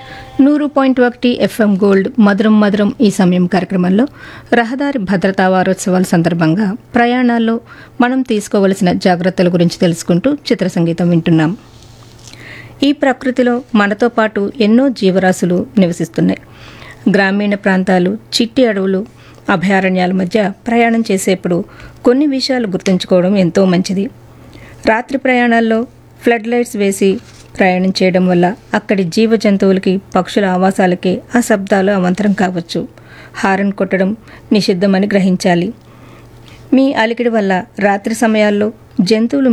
నూరు పాయింట్ ఒకటి FM gold మధురం మధురం ఈ సమయం కార్యక్రమంలో రహదారి భద్రతా వారోత్సవాల సందర్భంగా ప్రయాణాల్లో మనం తీసుకోవలసిన జాగ్రత్తల గురించి తెలుసుకుంటూ చిత్ర సంగీతం వింటున్నాం ఈ ప్రకృతిలో మనతో పాటు ఎన్నో జీవరాశులు నివసిస్తున్నాయి గ్రామీణ ప్రాంతాలు చిట్టి అడవులు అభయారణ్యాల మధ్య ప్రయాణం చేసేప్పుడు కొన్ని విషయాలు గుర్తుంచుకోవడం ఎంతో మంచిది రాత్రి ప్రయాణాల్లో ఫ్లడ్ లైట్స్ వేసి ప్రయాణం చేయడం వల్ల అక్కడి జీవ జంతువులకి పక్షుల ఆవాసాలకి ఆ శబ్దాలు అవంతరం కావచ్చు హారన్ కొట్టడం నిషిద్ధమని గ్రహించాలి మీ అలికిడి వల్ల రాత్రి సమయాల్లో జంతువులు